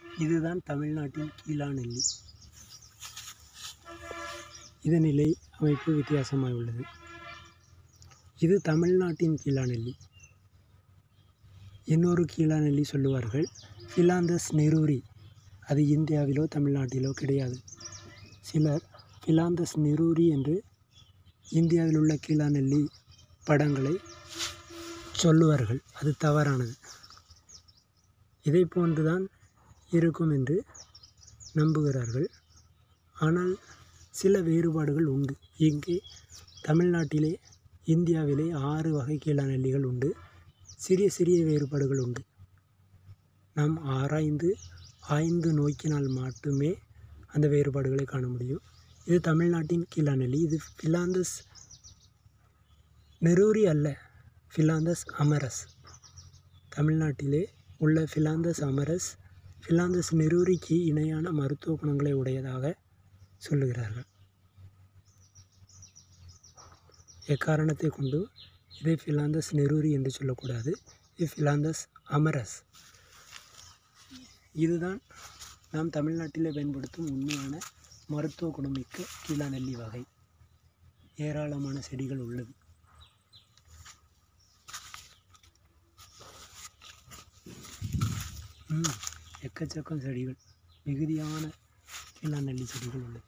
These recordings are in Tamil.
இதுதான் தமிழ்நாட்டின் கீழா நெல்லி இதன் நிலை அமைப்பு வித்தியாசமாக உள்ளது இது தமிழ்நாட்டின் கீழா நெல்லி இன்னொரு கீழா நெல்லி சொல்லுவார்கள் ஃபிலாந்தஸ் நெரூரி அது இந்தியாவிலோ தமிழ்நாட்டிலோ கிடையாது சிலர் ஃபிலாந்தஸ் நெரூரி என்று இந்தியாவில் உள்ள கீழா நெல்லி படங்களை சொல்லுவார்கள் அது தவறானது இதை போன்றுதான் இருக்கும் என்று நம்புகிறார்கள் ஆனால் சில வேறுபாடுகள் உண்டு இங்கே தமிழ்நாட்டிலே இந்தியாவிலே ஆறு வகை கீழா நெல்லிகள் உண்டு சிறிய சிறிய வேறுபாடுகள் உண்டு நாம் ஆராய்ந்து ஆய்ந்து நோக்கினால் மட்டுமே அந்த வேறுபாடுகளை காண முடியும் இது தமிழ்நாட்டின் கீழா நெல்லி இது ஃபிலாந்தஸ் நெரூரி அல்ல ஃபிலாந்தஸ் அமரஸ் தமிழ்நாட்டிலே உள்ள ஃபிலாந்தஸ் அமரஸ் ஃபிலாந்தஸ் நெரூரிக்கு இணையான மருத்துவ குணங்களை உடையதாக சொல்லுகிறார்கள் எக்காரணத்தை கொண்டு இதை ஃபிலாந்தஸ் நெரூரி என்று சொல்லக்கூடாது இது ஃபிலாந்தஸ் அமரஸ் இதுதான் நாம் தமிழ்நாட்டிலே பயன்படுத்தும் உண்மையான மருத்துவ குணமிக்க கீழா நெல்லி வகை ஏராளமான செடிகள் உள்ளது ம், எக்கச்சக்கம் செடிகள் மிகுதியான கீழா நெல்லி செடிகள் உள்ளது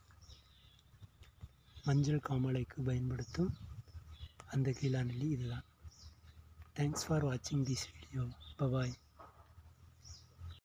மஞ்சள் காமாலைக்கு பயன்படுத்தும் அந்த கீழா நெல்லி இதுதான் தேங்க்ஸ் ஃபார் வாட்சிங் திஸ் வீடியோ பபாய்